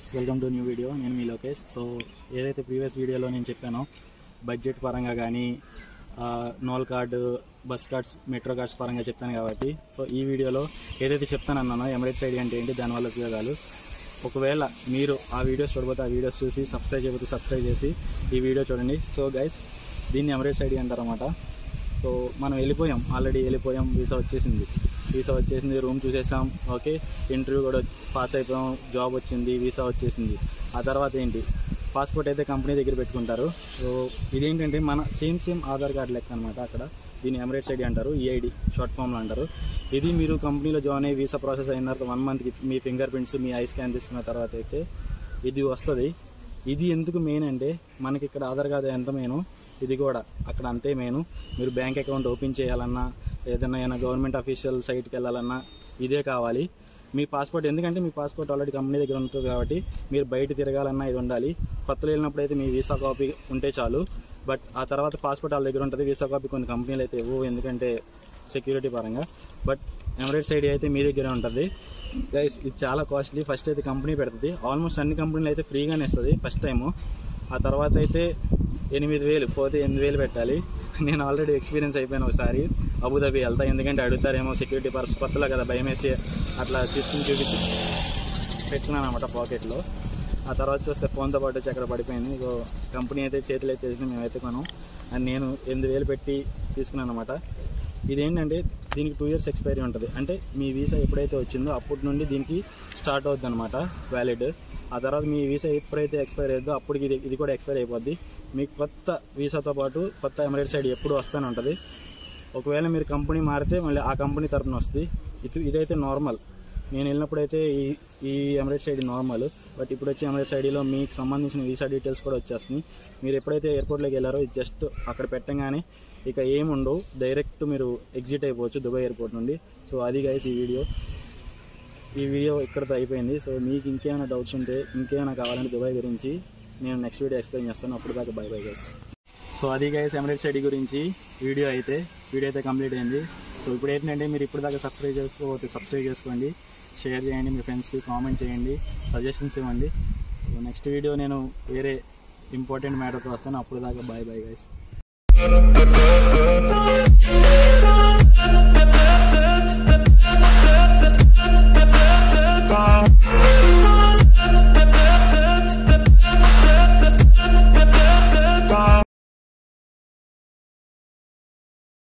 guys welcome to new video నేను మీ Lokesh so ఏదైతే ప్రీవియస్ వీడియోలో నేను చెప్పానో బడ్జెట్ పరంగా కానీ Nol card bus cards metro cards పరంగా చెప్తాను కాబట్టి సో ఈ వీడియోలో ఏదైతే చెప్తానన్నానో ఎమరేట్స్ ఐడి అంటే ఏంటి దానివల్ల ఉపయోగాలు ఒకవేళ మీరు ఆ వీడియోస్ చూడబోతే ఆ వీడియోస్ చూసి సబ్స్క్రైబ్ చేయబోతే సబ్స్క్రైబ్ చేసి ఈ వీడియో చూడండి సో గైస్ దీన్ని ఎమరేట్స్ ఐడి అంటారన్నమాట సో మనం వెళ్ళిపోయాం ఆల్రెడీ వెళ్ళిపోయాం వీసా వచ్చేసింది వీసా వచ్చేసింది రూమ్ చూసేసాం ఓకే ఇంటర్వ్యూ కూడా పాస్ అయిపోయాం జాబ్ వచ్చింది వీసా వచ్చేసింది ఆ తర్వాత ఏంటి పాస్పోర్ట్ అయితే కంపెనీ దగ్గర పెట్టుకుంటారు సో ఇదేంటంటే మన సేమ్ సేమ్ ఆధార్ కార్డ్ లెక్క అనమాట అక్కడ దీన్ని ఎమరేట్స్ ఐడి అంటారు ఈఐడి షార్ట్ ఫామ్లో అంటారు ఇది మీరు కంపెనీలో జాయిన్ అయ్యి వీసా ప్రాసెస్ అయిన తర్వాత వన్ మంత్కి మీ ఫింగర్ ప్రింట్స్ మీ ఐ స్కాన్ తీసుకున్న తర్వాత అయితే ఇది వస్తుంది ఇది ఎందుకు మెయిన్ అంటే మనకి ఇక్కడ ఆధార్ కార్డు ఎంత మెయిన్ ఇది కూడా అక్కడ అంతే మెయిన్ మీరు బ్యాంక్ అకౌంట్ ఓపెన్ చేయాలన్నా ఏదైనా ఏదైనా గవర్నమెంట్ అఫీషియల్ సైట్కి వెళ్ళాలన్నా ఇదే కావాలి మీ పాస్పోర్ట్ ఎందుకంటే మీ పాస్పోర్ట్ ఆల్రెడీ కంపెనీ దగ్గర ఉంటుంది కాబట్టి మీరు బయట తిరగాలన్నా ఇది ఉండాలి కొత్తలో వెళ్ళినప్పుడు అయితే మీ వీసా కాపీ ఉంటే చాలు బట్ ఆ తర్వాత పాస్పోర్ట్ వాళ్ళ దగ్గర ఉంటుంది వీసా కాపీ కొన్ని కంపెనీలు అయితే ఇవ్వవు ఎందుకంటే సెక్యూరిటీ పరంగా బట్ ఎమరేట్స్ ఐడి అయితే మీ దగ్గరే ఉంటుంది గైస్ ఇది చాలా కాస్ట్లీ ఫస్ట్ అయితే కంపెనీ పెడుతుంది ఆల్మోస్ట్ అన్ని కంపెనీలు అయితే ఫ్రీగానే ఇస్తుంది ఫస్ట్ టైము ఆ తర్వాత అయితే ఎనిమిది వేలు పోతే ఎనిమిది వేలు పెట్టాలి నేను ఆల్రెడీ ఎక్స్పీరియన్స్ అయిపోయాను ఒకసారి అబుదాబి వెళ్తా ఎందుకంటే అడుగుతారేమో సెక్యూరిటీ పర్స్ కొత్తలో కదా భయం వేసి అట్లా తీసుకుని చూపించి పెట్టుకున్నాను అనమాట పాకెట్లో ఆ తర్వాత చూస్తే ఫోన్తో పాటు వచ్చి అక్కడ పడిపోయింది ఇగో కంపెనీ అయితే చేతులు అయితే వేసి మేమైతే కొనం అండ్ నేను ఎనిమిది వేలు పెట్టి తీసుకున్నాను అనమాట ఇదేంటంటే దీనికి టూ ఇయర్స్ ఎక్స్పైరీ ఉంటుంది అంటే మీ వీసా ఎప్పుడైతే వచ్చిందో అప్పటి నుండి దీనికి స్టార్ట్ అవుద్ది అనమాట వ్యాలిడ్ ఆ తర్వాత మీ వీసా ఎప్పుడైతే ఎక్స్పైర్ అవుతుందో అప్పటికి ఇది ఇది కూడా ఎక్స్పైర్ అయిపోద్ది మీకు కొత్త వీసాతో పాటు కొత్త ఎమరేట్స్ ఐడి ఎప్పుడు వస్తూనే ఉంటుంది ఒకవేళ మీరు కంపెనీ మారితే మళ్ళీ ఆ కంపెనీ తరపున వస్తుంది ఇది ఇదైతే నార్మల్ నేను వెళ్ళినప్పుడైతే ఈ ఈ ఎమరేట్స్ ఐడి నార్మల్ బట్ ఇప్పుడు వచ్చే ఎమరేట్స్ ఐడిలో మీకు సంబంధించిన వీసా డీటెయిల్స్ కూడా వచ్చేస్తున్నాయి మీరు ఎప్పుడైతే ఎయిర్పోర్ట్లోకి వెళ్ళారో ఇది జస్ట్ అక్కడ పెట్టగానే ఇక ఏముండవు డైరెక్ట్ మీరు ఎగ్జిట్ అయిపోవచ్చు దుబాయ్ ఎయిర్పోర్ట్ నుండి సో అది గైస్ ఈ వీడియో ఈ వీడియో ఇక్కడితో అయిపోయింది సో మీకు ఇంకేమైనా డౌట్స్ ఉంటే ఇంకేమైనా కావాలంటే దుబాయ్ గురించి నేను నెక్స్ట్ వీడియో ఎక్స్ప్లెయిన్ చేస్తాను అప్పుడు దాకా బై బై గైస్ సో అది గైస్ ఎమరేట్స్ ఐడి గురించి వీడియో అయితే వీడియో అయితే కంప్లీట్ అయింది సో ఇప్పుడు ఏంటంటే మీరు ఇప్పుడు దాకా సబ్స్క్రైబ్ చేసుకోకపోతే సబ్స్క్రైబ్ చేసుకోండి షేర్ చేయండి మీ ఫ్రెండ్స్కి కామెంట్ చేయండి సజెషన్స్ ఇవ్వండి సో నెక్స్ట్ వీడియో నేను వేరే ఇంపార్టెంట్ మ్యాటర్తో వస్తాను అప్పుడు దాకా బాయ్ బాయ్ గైస్